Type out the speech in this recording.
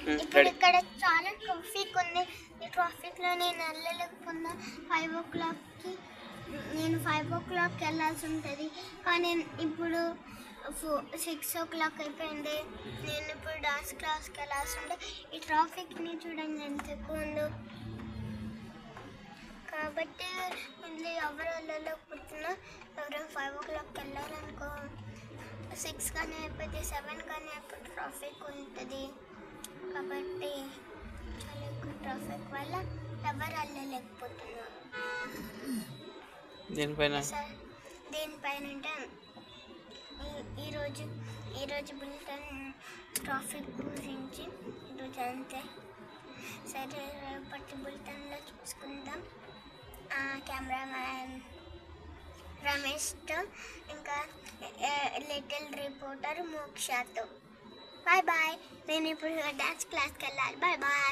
Hmm, ఇప్పుడు ready. ఇక్కడ చాలా ట్రాఫిక్ ఉంది ఈ ట్రాఫిక్లో నేను వెళ్ళలేకపోయినా ఫైవ్ ఓ క్లాక్కి నేను ఫైవ్ ఓ క్లాక్కి వెళ్ళాల్సి ఉంటుంది కానీ ఇప్పుడు ఫో సిక్స్ ఓ క్లాక్ అయిపోయింది నేను ఇప్పుడు డాన్స్ క్లాస్కి వెళ్ళాల్సి ఉంటే ఈ ట్రాఫిక్ని చూడండి ఎంత ఎక్కువ ఉందో కాబట్టి ఇందులో ఎవరు వెళ్ళలేకపోతున్నా ఎవరైనా ఫైవ్ ఓ క్లాక్కి వెళ్ళాలనుకో సిక్స్ కానీ అయిపోతే సెవెన్ కానీ అయిపోతే ట్రాఫిక్ ఉంటుంది కాబట్టి చాలా ఎక్కువ ట్రాఫిక్ వల్ల ఎవరు వెళ్ళలేకపోతున్నారు దీనిపైన సార్ దీనిపైన అంటే ఈ- ఈరోజు ఈరోజు బులెటిన్ ట్రాఫిక్ గురించి ఈరోజు అంతే సరే రేపటి బులెటిన్లో చూసుకుందాం కెమెరామ్యాన్ రమేష్తో ఇంకా లిటిల్ రిపోర్టర్ మోక్షతో బాయ్ బాయ్ నేను ఇప్పుడు డాన్స్ క్లాస్కి వెళ్ళాలి బాయ్ బాయ్